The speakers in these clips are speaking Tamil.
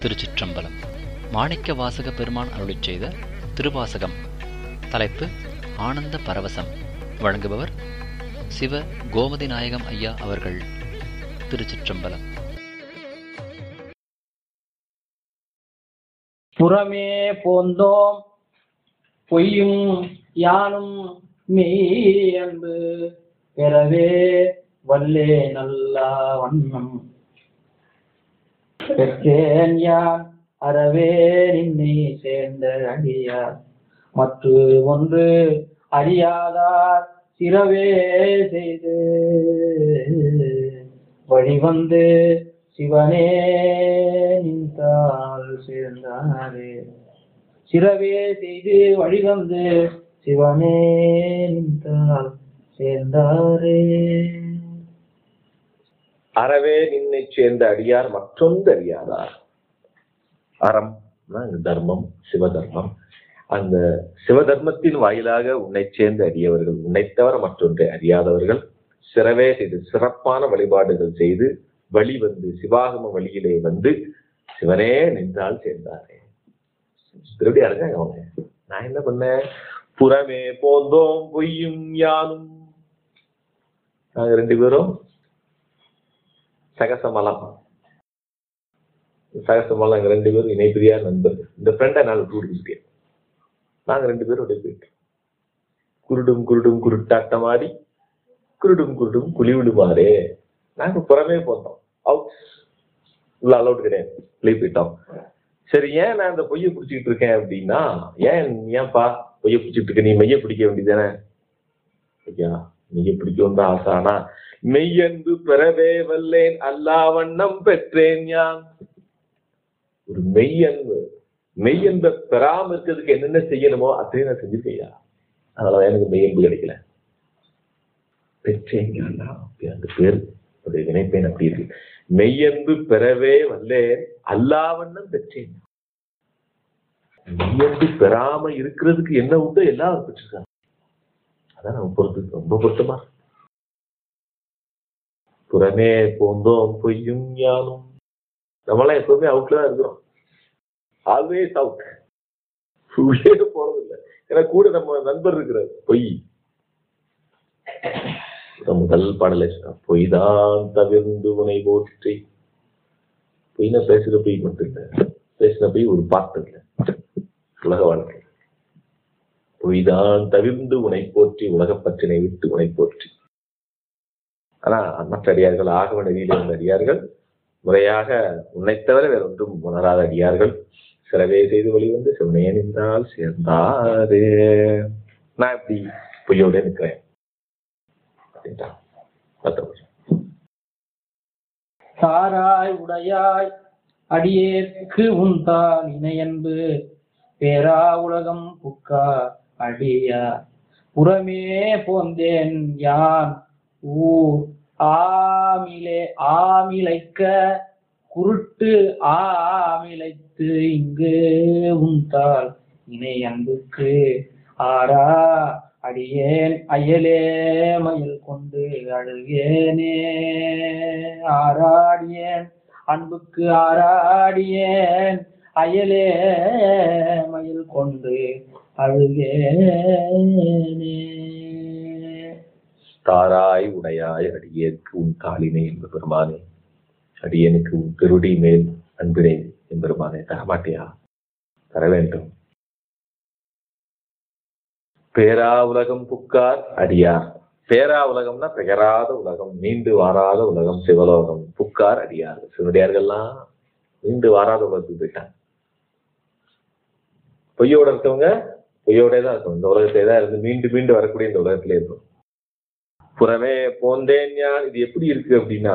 திருச்சிற்றம்பலம் மாணிக்க வாசக பெருமான் அருளிச் செய்த திருவாசகம் தலைப்பு ஆனந்த பரவசம் வழங்குபவர் சிவ கோமதி நாயகம் ஐயா அவர்கள் திருச்சிற்றம்பலம் புறமே போந்தோம் பொய்யும் யானும் மெய் அன்பு பெறவே வல்லே நல்ல வண்ணம் பெற்றேன் யான் அறவே நின்னை சேர்ந்த அடியார் மற்ற ஒன்று அறியாதார் சிறவே செய்து வழிவந்து சிவனே நின்றால் சேர்ந்தாரே சிறவே செய்து வழிவந்து சிவனே நின்றால் சேர்ந்தாரே அறவே நின்னை சேர்ந்த அடியார் மற்றொன்று அறியாதார் அறம் தர்மம் சிவதர்மம் அந்த சிவதர்மத்தின் வாயிலாக உன்னை சேர்ந்த அறியவர்கள் உன்னை தவிர மற்றொன்றை அறியாதவர்கள் சிறவே செய்து சிறப்பான வழிபாடுகள் செய்து வழி வந்து சிவாகம வழியிலே வந்து சிவனே நின்றால் சேர்ந்தாரே திருப்பி இருக்காங்க அவங்க நான் என்ன பண்ணேன் புறமே போந்தோம் பொய்யும் யானும் நாங்க ரெண்டு பேரும் சகசமலம் சகசமலம் எங்க ரெண்டு பேரும் இணைப்பிரியா நண்பர்கள் இந்த ஃப்ரெண்டை என்னால் விட்டு கொடுத்துருக்கேன் நாங்க ரெண்டு பேரும் அப்படியே போயிட்டோம் குருடும் குருடும் குருட்டாட்டமாடி குருடும் குருடும் குழி விடுமாறே நாங்க புறமே போட்டோம் அவுட் உள்ள அலௌட் கிடையாது வெளியே போயிட்டோம் சரி ஏன் நான் இந்த பொய்யை பிடிச்சிக்கிட்டு இருக்கேன் அப்படின்னா ஏன் ஏன்பா பொய்யை பிடிச்சிட்டு இருக்க நீ மெய்ய பிடிக்க வேண்டியதானே ஐயா மெய்ய பிடிக்கவும் தான் ஆசை ஆனா மெய்யன்பு பெறவே வல்லேன் அல்லா வண்ணம் பெற்றேன் யான் ஒரு மெய்யன்பு மெய்யன்பை பெறாம இருக்கிறதுக்கு என்னென்ன செய்யணுமோ அதையும் நான் செஞ்சிருக்கையா அதனால எனக்கு மெய்யன்பு கிடைக்கல பெற்றேன் ஞானா. அப்படி அந்த பேர் ஒரு நினைப்பேன் அப்படி இருக்கு மெய்யன்பு பெறவே வல்லேன் அல்லா வண்ணம் பெற்றேன் மெய்யன்பு பெறாம இருக்கிறதுக்கு என்ன உண்டோ எல்லாம் பெற்றிருக்காங்க அதான் நம்ம பொறுத்து ரொம்ப பொருத்தமா இருக்கு. புறமே போந்தோம் பொய்யும் யானும் நம்மளாம் எப்பவுமே அவுட்ல தான் இருக்கிறோம் ஆல்வேஸ் அவுட் உள்ளே போறது இல்லை ஏன்னா கூட நம்ம நண்பர் இருக்கிறார் பொய் முதல் பாடலை சொன்னா, பொய் தான் தவிர்ந்து உனை போற்றி பொய்னா பேசுற பொய் மட்டும் இல்லை பேசின பொய் ஒரு பாட்டு இல்லை உலக வாழ்க்கை பொய்தான் தவிர்ந்து உனை போற்றி உலகப் பற்றினை விட்டு உனை போற்றி ஆனா மற்ற அடியார்கள் ஆகவ நெறியிலே வந்த அடியார்கள் முறையாக உன்னைத் தவிர வேற ஒன்றும் உணராத அடியார்கள் சிறவே செய்து வழிவந்து சிவனையே நின்றால் சேர்ந்தாரே நான் இப்படி பொய்யோட நிற்கிறேன் அப்படின்ட்டான் மற்றபடி தாராய் உடையாய் அடியேற்கு உன்தான் இணையன்பு பேரா உலகம் புக்கா அடியா புறமே போந்தேன் யான் ஊர் ஆமிலே ஆமிலைக்க குருட்டு ஆமிலைத்து இங்கு உன்தால் இணை அன்புக்கு ஆரா அடியேன் அயலே மயில் கொண்டு அழுகேனே ஆராடியேன் அன்புக்கு ஆராடியேன் அயலே மயில் கொண்டு அழுகேனே தாராய் உடையாய் அடியேற்கு உன் காலினை என்ப பெருமானே அடியேனுக்கு உன் திருடி மேல் அன்பினை எம்பெருமானே தரமாட்டியா தர வேண்டும் பேரா உலகம் புக்கார் அடியார் பேரா உலகம்னா பெயராத உலகம் நீண்டு வாராத உலகம் சிவலோகம் புக்கார் அடியார் சிவனடியார்கள்லாம் நீண்டு வாராத உலகத்துக்கு போயிட்டாங்க பொய்யோட இருக்கவங்க பொய்யோடே தான் இருக்கும் இந்த உலகத்திலே தான் இருந்து மீண்டு மீண்டு வரக்கூடிய இந்த உலகத்திலே இருக்கும் புறமே போந்தேன் யான் இது எப்படி இருக்கு அப்படின்னா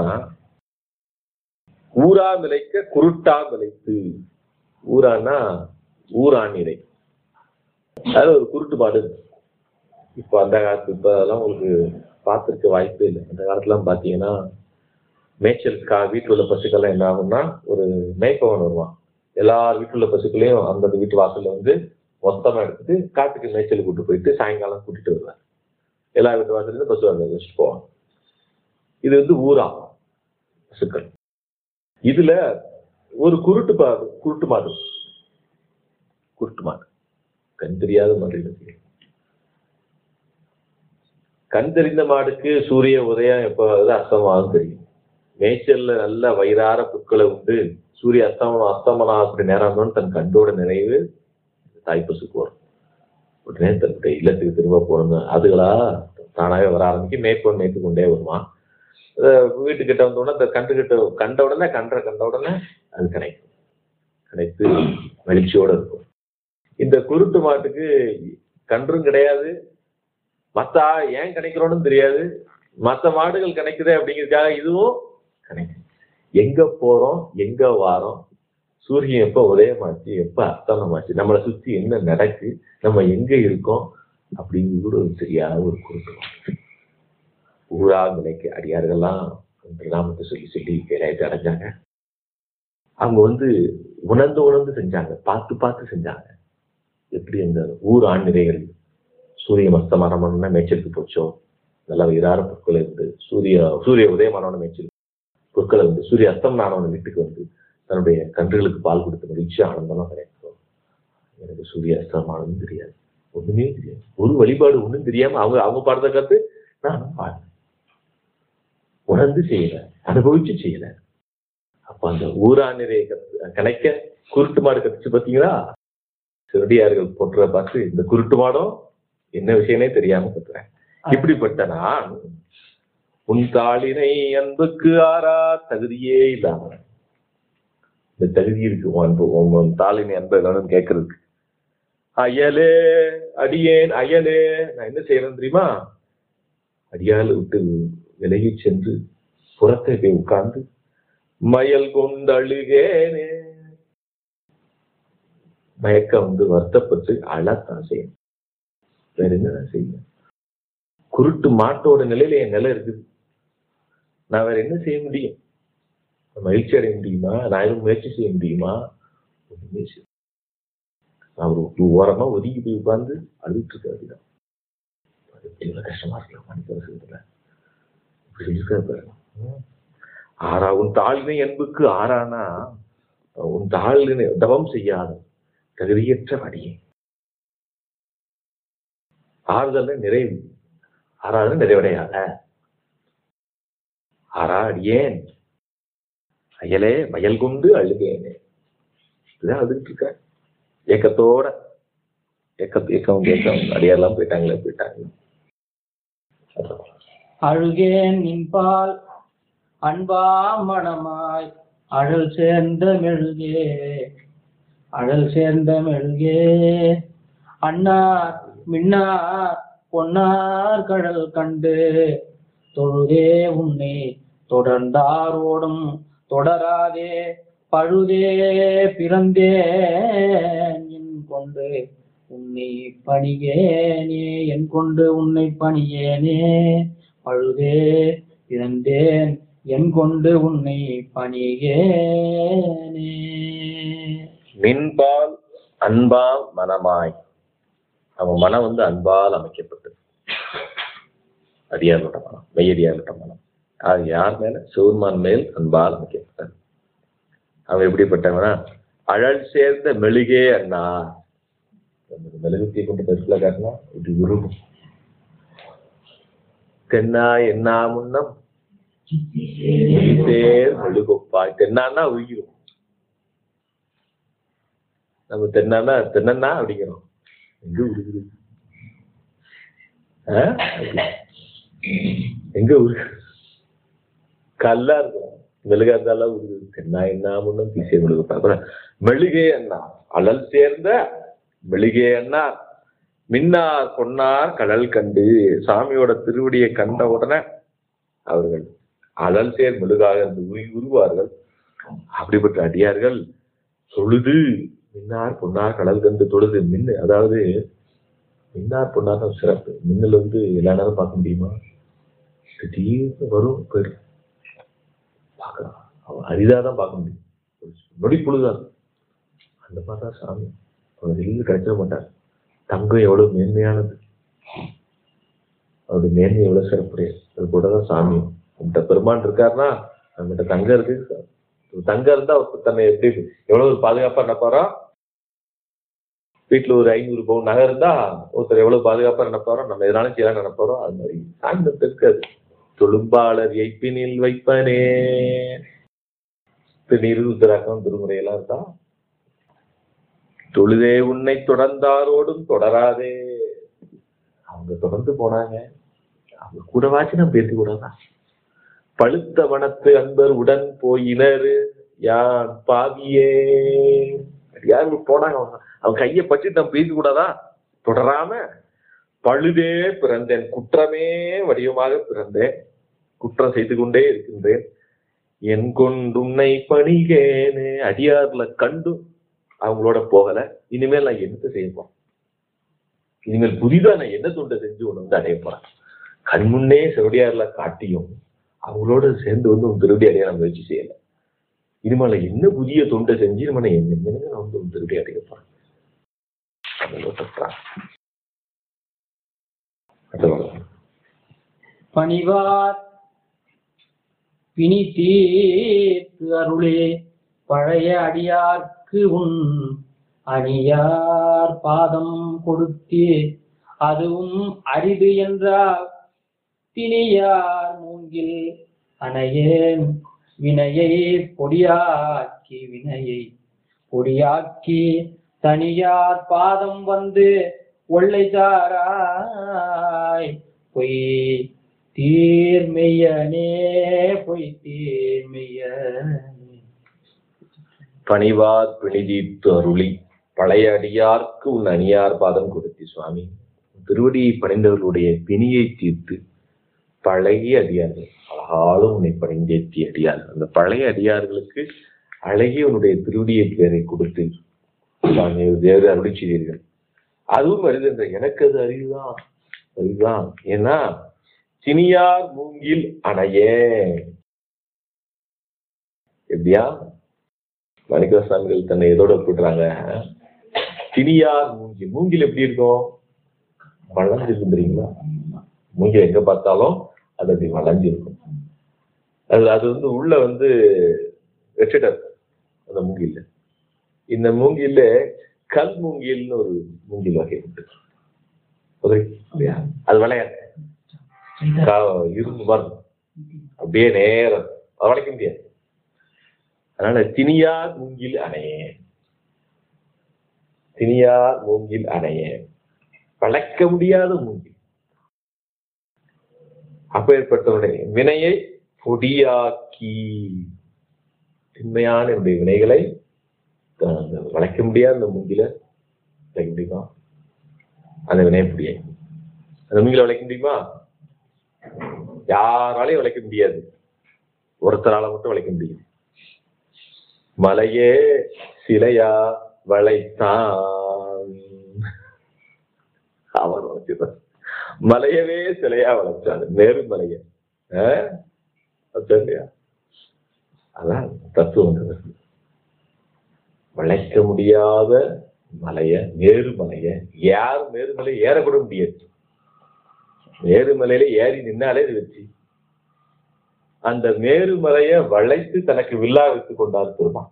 ஊரா மிளைக்க குருட்டா மிளைத்து ஊரானா ஊராணிரை அது ஒரு குருட்டு பாடு இப்போ அந்த காலத்து இப்போ அதெல்லாம் உங்களுக்கு பார்த்துருக்க வாய்ப்பே இல்லை அந்த காலத்துலாம் பார்த்தீங்கன்னா மேய்ச்சலுக்கா வீட்டில் உள்ள பசுக்கள்லாம் என்ன ஆகும்னா ஒரு மேய்ப்பவன் வருவான் எல்லார் வீட்டில் உள்ள பசுக்களையும் அந்தந்த வீட்டு வாசல்ல வந்து மொத்தமா எடுத்துட்டு காட்டுக்கு மேய்ச்சல் கூட்டு போயிட்டு சாயங்காலம் கூட்டிட்டு வருவார் எல்லா வீட்டு வாசல்லேருந்து பசு வாங்க வச்சுட்டு போவாங்க இது வந்து ஊரா பசுக்கள் இதுல ஒரு குருட்டு பா குருட்டு மாடு குருட்டு மாடு கண் தெரியாத மாடு இருக்கு. கண் தெரிந்த மாடுக்கு சூரிய உதயம் எப்போ வருது அஸ்தமாகும் தெரியும் மேய்ச்சல்ல நல்ல வயிறார புட்களை உண்டு சூரிய அஸ்தமனம் அஸ்தமனம் அப்படி நேரம் வந்தோன்னு தன் கண்டோட நினைவு தாய்ப்பசுக்கு வரும் உடனே தன்னுடைய இல்லத்துக்கு திரும்ப போகணும் அதுகளா தானாவே வர ஆரம்பிக்கும் மேய்ப்பன் மேய்த்து கொண்டே வருமா அஹ் வீட்டுக்கிட்ட வந்த உடனே அந்த கண்டுகிட்ட கண்ட உடனே கன்ற கண்ட உடனே அது கிடைக்கும் கிடைத்து மகிழ்ச்சியோட இருக்கும் இந்த குருட்டு மாட்டுக்கு கன்றும் கிடையாது மத்த ஆ- ஏன் கிடைக்கிறோன்னு தெரியாது மத்த மாடுகள் கிடைக்குதே அப்படிங்கிறதுக்காக இதுவும் கிடைக்கும் எங்க போறோம் எங்க வாரோம் சூரியன் எப்ப உதயமாச்சு எப்ப அஸ்தமனமாச்சு நம்மளை சுத்தி என்ன நடக்கு நம்ம எங்க இருக்கோம் அப்படிங்கிறது கூட ஒரு தெரியாத ஒரு குருட்டு மாட்டு. ஊரா நிலைக்கு அடியார்கள்லாம் கிராமத்தை சொல்லி சொல்லி வேலையாயிட்டு அடைஞ்சாங்க அவங்க வந்து உணர்ந்து உணர்ந்து செஞ்சாங்க பார்த்து பார்த்து செஞ்சாங்க எப்படி அந்த ஊர் ஆண் நிறைகள் சூரிய அஸ்தமனம்னா மேய்ச்சலுக்கு போச்சோ நல்லா இரார பொருட்களை இருந்து சூரிய சூரிய உதயமானவன மேய்ச்சல் பொருட்களை வந்து சூரிய அஸ்தமனானவன வீட்டுக்கு வந்து தன்னுடைய கன்றுகளுக்கு பால் கொடுத்த மகிழ்ச்சி ஆனந்தமா கிடைக்கும் எனக்கு சூரிய அஸ்தமானதும் தெரியாது ஒண்ணுமே தெரியாது ஒரு வழிபாடு ஒண்ணும் தெரியாம அவங்க அவங்க பாடுறத கத்து நானும் பாடுறேன் உணர்ந்து செய்யல அனுபவிச்சு செய்யல அப்ப அந்த ஊராணிரை கணக்க குருட்டு மாடு கத்துச்சு பாத்தீங்களா சிறடியார்கள் போட்டுற பார்த்து இந்த குருட்டு மாடும் என்ன விஷயமே தெரியாம கத்துறேன் இப்படிப்பட்ட நான் உன் தாளினை அன்புக்கு ஆறா தகுதியே இல்லாம இந்த தகுதி இருக்கு உன் அன்பு உன் உன் தாளினை அன்பு வேணும்னு கேட்கறதுக்கு அயலே அடியேன் அயலே நான் என்ன செய்யறேன் தெரியுமா அடியால விட்டு விலகி சென்று புறத்தை போய் உட்கார்ந்து மயல் கொண்டழுகேனே மயக்கம் வந்து வருத்தப்பட்டு அழத்தான் செய்யணும் வேற என்ன செய்யணும் குருட்டு மாட்டோட நிலையில என் நிலை இருக்குது நான் வேற என்ன செய்ய முடியும் நான் மகிழ்ச்சி அடைய முடியுமா நான் எதுவும் முயற்சி செய்ய முடியுமா ஒண்ணுமே செய்ய முடியாது. நான் ஒரு ஒரு ஓரமா ஒதுங்கி போய் உட்கார்ந்து அழுதுட்டு இருக்க அப்படிதான் அது எவ்வளவு கஷ்டமா இருக்கு மனித அவசரத்துல இப்படி இருக்க பாருங்க ம். ஆறா உன் தாழ்மை அன்புக்கு ஆறானா உன் தாழ்நிலை தவம் செய்யாத தகுதியற்ற வடியே ஆறுதல் நிறைவு ஆறாவது நிறைவடையாத ஆறா அடியேன் அயலே வயல் கொண்டு அழுகேனே இதுதான் அழுதுட்டு இருக்க ஏக்கத்தோட ஏக்க ஏக்கம் ஏக்கம் அடியாரெல்லாம் போயிட்டாங்களே போயிட்டாங்க அழுகேன் நின்பால் அன்பா மனமாய் அழல் சேர்ந்த மெழுகே அழல் சேர்ந்த மெழுகே அண்ணார் மின்னார் பொன்னார் கடல் கண்டு தொழுதே உன்னை தொடர்ந்தாரோடும் தொடராதே பழுதே பிறந்தேன் என் கொண்டு உன்னை பணியேனே என் கொண்டு உன்னை பணியேனே பழுதே பிறந்தேன் என் கொண்டு உன்னை பணியேனே மின்பால் அன்பால் மனமாய் அவன் மனம் வந்து அன்பால் அமைக்கப்பட்டது அடியாரோட மனம் மெய்யடியாரோட மனம் அது யார் மேல சிவன்மான் மேல் அன்பால் அமைக்கப்பட்டது அவன் எப்படிப்பட்டவனா அழல் சேர்ந்த மெழுகே அண்ணா அந்த மெழுகுத்தியை கொண்டு பெருசுல காட்டினா இப்படி உருகும் தென்னா என்னா முன்னம் தேர் மெழுகுப்பாய் தென்னான்னா உயிரும் நம்ம தென்னா தென்னா அப்படிங்கிறோம் எங்க உருகுது ஆ? எங்க உருகுது கல்லா இருக்கும் மெழுகா இருந்தாலும் உருகுது தென்னா என்ன முன்னும் தீசை மெழுகுப்பா அப்புறம் மெழுகே அண்ணா அழல் சேர்ந்த மெழுகே அண்ணா மின்னார் பொன்னார் கடல் கண்டு சாமியோட திருவடியை கண்ட உடனே அவர்கள் அழல் சேர் மெழுகாக இருந்து உரு- உருவார்கள் அப்படிப்பட்ட அடியார்கள் தொழுது மின்னார் பொன்னார் கடல் கண்டு தொழுது மின்னு அதாவது மின்னார் பொன்னார் தான் சிறப்பு மின்னல் வந்து எல்லா நேரம் பார்க்க முடியுமா திடீர்னு வரும் போயிடும் பார்க்கலாம் அவன் அரிதாக தான் பார்க்க முடியும் ஒரு நொடி பொழுதுதான் அந்த மாதிரி தான் சாமி அவர் எல்லாம் கிடைச்சிட மாட்டார் தங்கம் எவ்வளவு மேன்மையானது அவருடைய மேன்மை எவ்வளவு சிறப்புடையது அது கூட தான் சாமி நம்மகிட்ட பெருமான் இருக்காருன்னா நம்மகிட்ட தங்கம் இருக்கு தங்க இருந்தா ஒருத்தர் தன்னை எப்படி எவ்வளவு ஒரு பாதுகாப்பா நினைப்பாரோ வீட்டுல ஒரு ஐநூறு பவுன் நகை இருந்தா ஒருத்தர் எவ்வளவு பாதுகாப்பா நினைப்பாரோ நம்ம எதனாலும் செய்யலாம் நினைப்பாரோ அது மாதிரி சாந்தம் இருக்காது தொழும்பாளர் எய்ப்பினில் வைப்பனே திருநீருத்தராக்கம் திருமுறையெல்லாம் இருந்தா தொழுதே உன்னை தொடர்ந்தாரோடும் தொடராதே அவங்க தொடர்ந்து போனாங்க அவங்க கூடவாச்சு நம்ம பேசி கூடாதா பழுத்த வனத்து அன்பர் உடன் போயினர் யான் பாவியே யாரு போனாங்க அவங்க அவன் கையை பற்றி நம்ம பேசி கூடாதா தொடராம பழுதே பிறந்தேன் குற்றமே வடிவமாக பிறந்தேன் குற்றம் செய்து கொண்டே இருக்கின்றேன் என் கொண்டுன்னை பணிகேனே அடியார்ல கண்டு அவங்களோட போகல இனிமேல் நான் என்னத்தை செய்ய போறேன் இனிமேல் புதிதா நான் என்ன தொண்டை செஞ்சு உன்னை வந்து அடைய போறேன் கண்முன்னே செவடியார்ல காட்டியும் அவங்களோட சேர்ந்து வந்து உன் திருடி அடைய நான் முயற்சி செய்யல இனிமேல என்ன புதிய தொண்டை செஞ்சு இனிமே நான் என்ன என்னங்க நான் வந்து உன் திருடி அடைய போறேன் அதெல்லாம் தப்புறா. அடுத்த பாடம். பணிவார் பிணி தீர்த்து அருளே பழைய அடியார்க்கு உன் அணியார் பாதம் கொடுத்தே அதுவும் அரிது என்றால் திணியார் மூங்கில் அணையேன் வினையை பொடியாக்கி வினையை பொடியாக்கி தனியார் பாதம் வந்து ஒள்ளை தாராய் பொய் தீர்மெய்யனே பொய் தீர்மெய்யனே பணிவார் பிணிதீர்த்து அருளி பழைய அடியார்க்கு உன் அணியார் பாதம் கொடுத்தி சுவாமி திருவடியை பணிந்தவர்களுடைய பிணியை தீர்த்து பழகிய அடியார்கள் அழகாலும் உன்னை பணிந்தேத்திய அடியார்கள் அந்த பழைய அடியார்களுக்கு அழகிய உன்னுடைய திருவடியை பேரை கொடுத்து சுவாமி தேவர் அருளி செய்தீர்கள் அதுவும் வருது என்ற எனக்கு அது அறிவுதான் அறிவுதான் ஏன்னா சினியார் மூங்கில் அணையே எப்படியா மணிக்கா சுவாமிகள் தன்னை எதோட ஒப்பிடுறாங்க திணியார் மூங்கில் மூங்கில் எப்படி இருக்கும் வளைஞ்சிருக்கும் தெரியுங்களா மூங்கில் எங்க பார்த்தாலும் அது அப்படி வளைஞ்சிருக்கும் அது அது வந்து உள்ள வந்து வெற்றிடர் அந்த மூங்கில்ல இந்த மூங்கில்ல கல் மூங்கில்னு ஒரு மூங்கில் வகை உண்டு புரியுது? அப்படியா? அது விளையாது கா- இரும்பு மாதிரி அப்படியே நேரம் அதை வளைக்க முடியாது அதனால திணியார் மூங்கில் அணையே திணியார் மூங்கில் அணையே வளர்க்க முடியாத மூங்கில் அப்பேற்பட்டவனுடைய வினையை பொடியாக்கி உண்மையான என்னுடைய வினைகளை த- அந்த வளைக்க முடியாத அந்த மூங்கில வளைக்க முடியுமா அந்த வினையை பொடியாக்கி அந்த மூங்கில வளைக்க முடியுமா யாராலையும் வளைக்க முடியாது ஒருத்தரால மட்டும் வளைக்க முடியும் மலையே சிலையா வளைத்தான் அவன் வளைச்சுதான் மலையவே சிலையா வளைச்சான் நேரு மலைய ஆஹ்? அது இல்லையா அதான் தத்துவம் அது. வளைக்க முடியாத மலைய மேருமலைய யாரும் மேருமலையை ஏறக்கூட முடியாது மேருமலையில ஏறி நின்னாலே இது வச்சு அந்த மேருமலைய வளைத்து தனக்கு வில்லா வைத்துக் கொண்டார் பெருமான்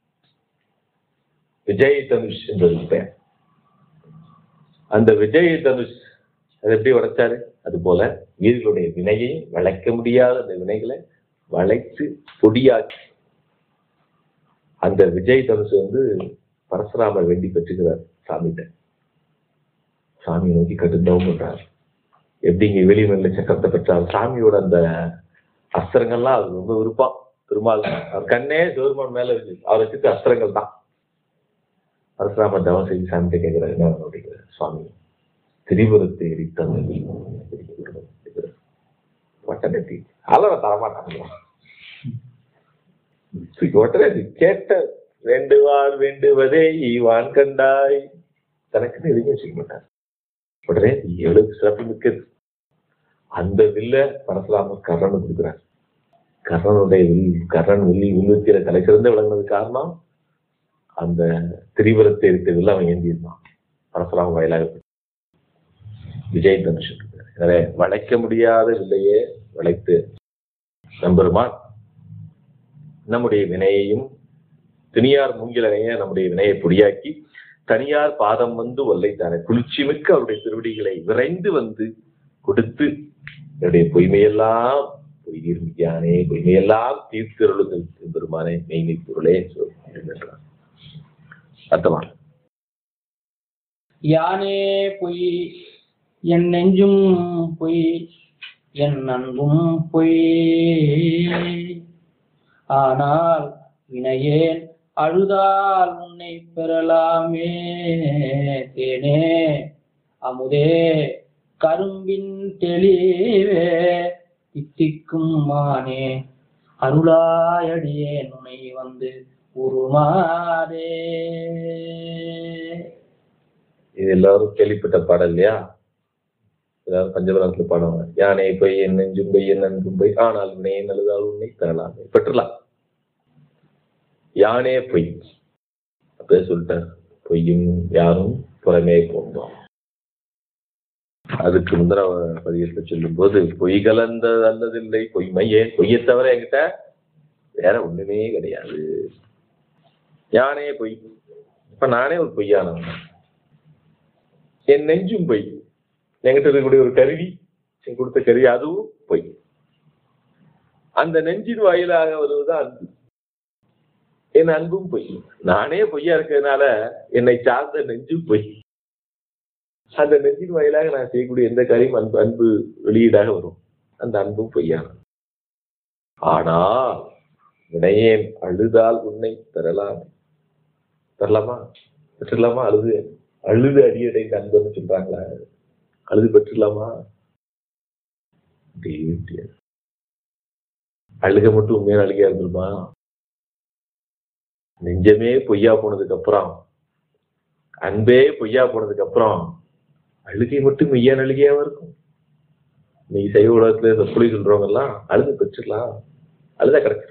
விஜய் தனுஷ் என்பது பெயர் அந்த விஜய் தனுஷ் அது எப்படி உடைச்சாரு அது போல வீரர்களுடைய வினையை வளைக்க முடியாத அந்த வினைகளை வளைத்து பொடியாக்கி அந்த விஜய் தனுஷ் வந்து பரசுராமர் வேண்டி பெற்றுகிறார் சாமிகிட்ட சாமியை நோக்கி கட்டுந்தவும் பண்றார் எப்படிங்க வெளிமல்ல சக்கரத்தை பெற்றார் சாமியோட அந்த அஸ்திரங்கள்லாம் அது ரொம்ப விருப்பம் பெருமாள் அவர் கண்ணே சிவருமான் மேல இருக்கு அவர் வச்சுட்டு அஸ்திரங்கள் தான் பரசுராமர் தவம் செய்து சாமிகிட்ட கேட்கிறார் என்ன வேணும் அப்படிங்கிறார் சுவாமி திரிபுரத்தை எரித்தவர்கள் ஒட்டனத்தி அலற தரமாட்டாங்க ஒட்டனே கேட்ட வேண்டுவார் வேண்டுவதே ஈவான் கண்டாய் தனக்குன்னு எதுவுமே செய்ய மாட்டார் உடனே எவ்வளவு சிறப்பு மிக்கது அந்த வில்ல பரசுராமர் கர்ணனு கொடுக்குறார் கர்ணனுடைய வில் கர்ணன் வில்லி வில்லுத்தியில தலை சிறந்து விளங்குனது காரணம் அந்த திரிபுரத்தை எடுத்த வில்ல அவன் ஏந்தியிருந்தான் பரசுராம வயலாக விஜய் தனுஷ் இருக்காரு. எனவே வளைக்க முடியாத வில்லையே வளைத்து நம்பெருமான் நம்முடைய வினையையும் திணியார் மூங்கிலனைய நம்முடைய வினையை பொடியாக்கி தனியார் பாதம் வந்து ஒல்லைத்தானே குளிர்ச்சி மிக்க அவருடைய திருவடிகளை விரைந்து வந்து கொடுத்து என்னுடைய பொய்மையெல்லாம் பொய் தீர்மிக்கானே பொய்மையெல்லாம் தீர்த்தருளுதல் பெருமானே மெய்மை பொருளே சொல்றார் அர்த்தமா யானே பொய் என் நெஞ்சும் பொய் என் அன்பும் பொய் ஆனால் வினையேன் அழுதால் உன்னை பெறலாமே தேனே அமுதே கரும்பின் தெளிவே தித்திக்கும் மானே அருளாயடியே நுனை வந்து உருமாறே இது எல்லாரும் கேள்விப்பட்ட பாடல் இல்லையா ஏதாவது பஞ்சபுரத்துல பாடுவாங்க யானை பொய் என் நெஞ்சும் பொய் என் அன்பும் பொய் ஆனால் வினையை நல்லதால் உன்னை பெறலாமே பெற்றலாம் யானே பொய் அப்படியே சொல்லிட்டார் பொய்யும் யாரும் புறமே போந்தோம் அதுக்கு முந்தின பதியத்தை சொல்லும் போது பொய் கலந்த அல்லதில்லை பொய்மையே பொய்யை தவிர என்கிட்ட வேற ஒண்ணுமே கிடையாது யானே பொய் இப்ப நானே ஒரு பொய்யானவன் என் நெஞ்சும் பொய் என்கிட்ட இருக்கக்கூடிய ஒரு கருவி என் கொடுத்த கருவி அதுவும் பொய் அந்த நெஞ்சின் வாயிலாக வருவதுதான் அன்பு என் அன்பும் பொய் நானே பொய்யா இருக்கிறதுனால என்னை சார்ந்த நெஞ்சும் பொய் அந்த நெஞ்சின் வாயிலாக நான் செய்யக்கூடிய எந்த காரியம் அன்பு அன்பு வெளியீடாக வரும் அந்த அன்பும் பொய்யான ஆனா வினையேன் அழுதால் உன்னை பெறலாம் பெறலாமா பெற்றலாமா அழுது அழுது அடியடை அன்புன்னு சொல்றாங்களா அழுது பெற்றுலாமா முடியவே முடியாது அழுக மட்டும் உண்மையான அழுகையா இருந்துருமா நெஞ்சமே பொய்யா போனதுக்கு அப்புறம் அன்பே பொய்யா போனதுக்கு அப்புறம் அழுகை மட்டும் மெய்யான அழுகையாவா இருக்கும் நீ சைவ உலகத்துல சொற்பொழி சொல்றவங்க எல்லாம் அழுது பெற்றுக்கலாம் அழுதா கிடைச்சிடும்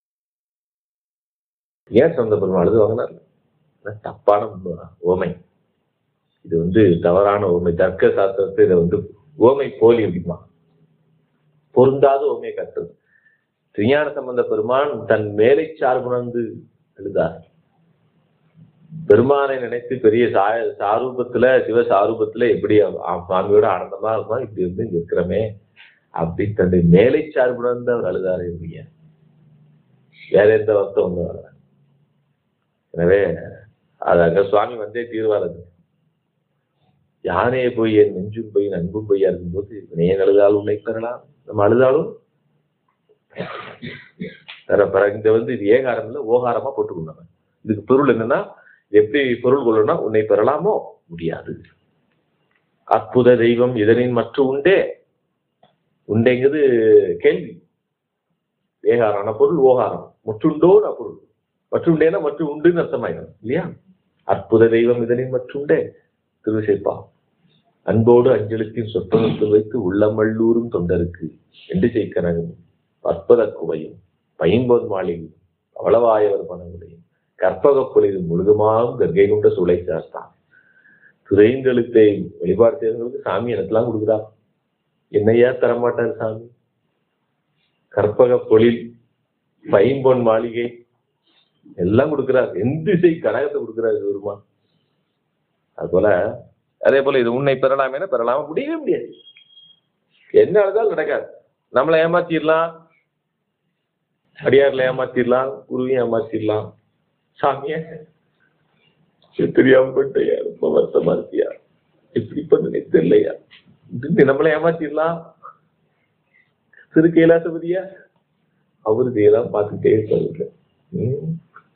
ஏன் சொந்த பெருமா அழுது வாங்கினார் தப்பான உண்மை, ஓமை இது வந்து தவறான ஓமை தர்க்க சாஸ்திரத்தை இதை வந்து ஓமை போலி அப்படிமா பொருந்தாத ஓமையை கட்டுறது திருஞான சம்பந்த பெருமான் தன் மேலை சார்புணர்ந்து எழுதார் பெருமானை நினைத்து பெரிய சா சாரூபத்துல சிவ சாரூபத்துல எப்படி அவ- சுவாமியோட ஆனந்தமா இருக்குமா இப்படி வந்து இங்க இருக்கிறோமே அப்படி தன்னுடைய மேலை சார்புணர்ந்து அவர் அழுதாரு எப்படிங்க வேற எந்த வருத்தம் ஒண்ணு வரல எனவே அது அங்க சுவாமி வந்தே தீர்வார் அது யானையை போய் என் நெஞ்சும் போய் என் அன்பும் பொய்யா இருக்கும்போது வினையன் அழுதாலும் உன்னை பெறலாம் நம்ம அழுதாலும் வேற பிறகு இந்த வந்து இது ஏகாரம் இல்ல ஓகாரமா போட்டுக்கொண்டாங்க இதுக்கு பொருள் என்னன்னா எப்படி பொருள் கொள்ளணும்னா உன்னை பெறலாமோ முடியாது அற்புத தெய்வம் இதனின் மற்ற உண்டே உண்டேங்கிறது கேள்வி ஏகாரான பொருள் ஓகாரம் முற்றுண்டோன பொருள் மற்றுண்டேனா மற்றும் உண்டுன்னு அர்த்தமாயிடும் இல்லையா அற்புத தெய்வம் இதனின் மற்றுண்டே திருவிசைப்பா அன்போடு அஞ்சலித்தின் சொற்பனத்தில் வைத்து உள்ளமல்லூரும் தொண்டருக்கு என்று செய்கனகும் அற்புத குவையும் பைம்பொன் மாளிகை அவளவாயவர் மனமுடையும் கற்பக பொலிது முழுதுமாவும் கர்கை கொண்ட சூளை சார்த்தான் துறைந்தெழுத்தை வழிபாடு செய்யறவங்களுக்கு சாமி எனக்கெல்லாம் கொடுக்குறா என்னையா தரமாட்டார் சாமி கற்பக பொழில் பைம்பொன் மாளிகை எல்லாம் கொடுக்கிறார் எந்த திசை கனகத்தை கொடுக்கிறார் பெருமான் அது போல அதே போல இது உன்னை பெறலாமேனா பெறலாம முடியவே முடியாது என்ன நடந்தாலும் நடக்காது நம்மளை ஏமாத்திடலாம் அடியார்ல ஏமாத்திடலாம் குருவையும் ஏமாத்திடலாம் சாமிய தெரியாம பண்ணிட்டயா ரொம்ப வருத்தமா இருக்கியா எப்படி பண்ணுனே தெரியலையா இது நம்மளை ஏமாத்திடலாம் திரு கைலாசபதியா அவரு இதையெல்லாம் பார்த்துட்டே இருப்பாரு ம்.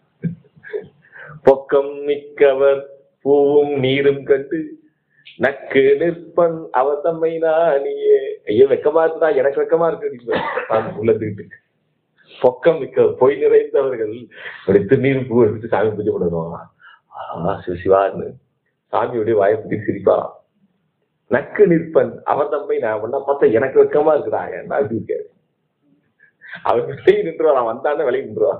பொக்கம் மிக்கவர் பூவும் நீரும் கண்டு நக்கு நிற்பன் அவர் தம்மை நானியே ஐயோ வெக்கமா இருக்குதா எனக்கு வெக்கமா இருக்கு அப்படின்னு உள்ளத்துக்கிட்டு பொக்கம் மிக்க பொய் நிறைந்தவர்கள் அப்படி திருநீர் பூ எடுத்துட்டு சாமி பூஜை பண்ணுவாங்க ஆ சிவ சிவான்னு சாமியுடைய வாயப்படி சிரிப்பா நக்கு நிற்பன் அவர் தம்மை நான் ஒன்னா பார்த்தா எனக்கு வெக்கமா இருக்குதா என்ன அப்படி இருக்காரு அவர் விலகி நின்றுவா நான் வந்தானே விலகி நின்றுவா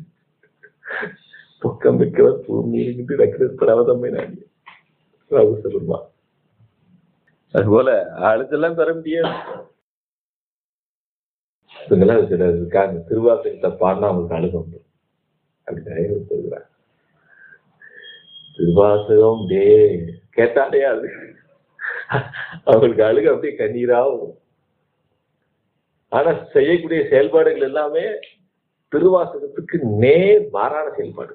பொக்கம் மிக்கவர் பூமி நின்று நக்கு நிற்பன் அவர் தம்மை நான் அவர் சொல்லுமா அதுபோல அழுதெல்லாம் பெற முடியாது இவங்கெல்லாம் சிலர் இருக்காங்க திருவாசகத்தை பாடினா அவங்களுக்கு அழுக வந்துடும் அப்படி நிறைய பேர் இருக்கிறாங்க திருவாசகம் டே கேட்டாலே அது அவங்களுக்கு அழுக அப்படியே கண்ணீரா வரும் ஆனா செய்யக்கூடிய செயல்பாடுகள் எல்லாமே திருவாசகத்துக்கு நேர் மாறான செயல்பாடு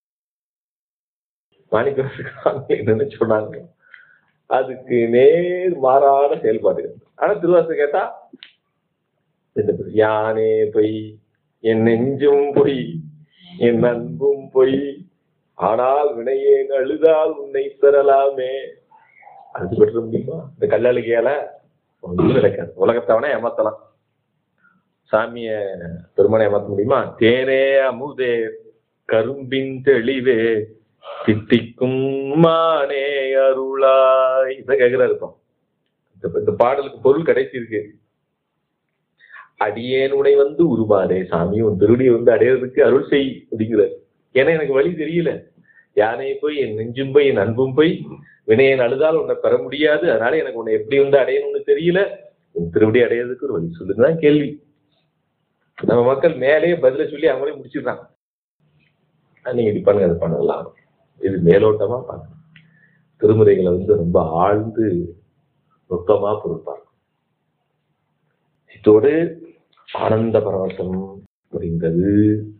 மாணிக்க என்னன்னு சொன்னாங்க அதுக்கு நேர் மாறான செயல்பாடுகள் ஆனா திருவாசகம் கேட்டா இந்த யானே பொய் என் நெஞ்சும் பொய் என் அன்பும் பொய் ஆனால் வினையேன் அழுதால் உன்னை பெறலாமே அது பெற்ற முடியுமா இந்த கல்லழுகையால ஒன்றும் நடக்காது உலகத்தவனே ஏமாத்தலாம் சாமிய பெருமானை ஏமாத்த முடியுமா தேனே அமுதே கரும்பின் தெளிவே தித்திக்கும் மானே அருளாய் இத கேக்குறாரு இப்போ இந்த- இந்த பாடலுக்கு பொருள் கடைசி இருக்கு அடியேன் உனை வந்து உருமாறே சாமி உன் திருடியை வந்து அடையிறதுக்கு அருள் செய் அப்படிங்கிறார் ஏன்னா எனக்கு வழி தெரியல யானை போய் என் நெஞ்சும் போய் என் அன்பும் போய் வினையன் அழுதால் உன்னை பெற முடியாது அதனால எனக்கு உன்னை எப்படி வந்து அடையணும்னு தெரியல உன் திருவடி அடையிறதுக்கு ஒரு வழி சொல்லுதான் கேள்வி நம்ம மக்கள் மேலேயே பதில சொல்லி அவங்களே முடிச்சிடுறாங்க ஆனா, நீங்க இது பண்ணுங்க அது பண்ணலாம் இது மேலோட்டமா பார்க்கணும் திருமுறைகளை வந்து ரொம்ப ஆழ்ந்து நுட்பமா பொறுப்பாங்க இதோடு ஆனந்த பரவசம் முடிந்தது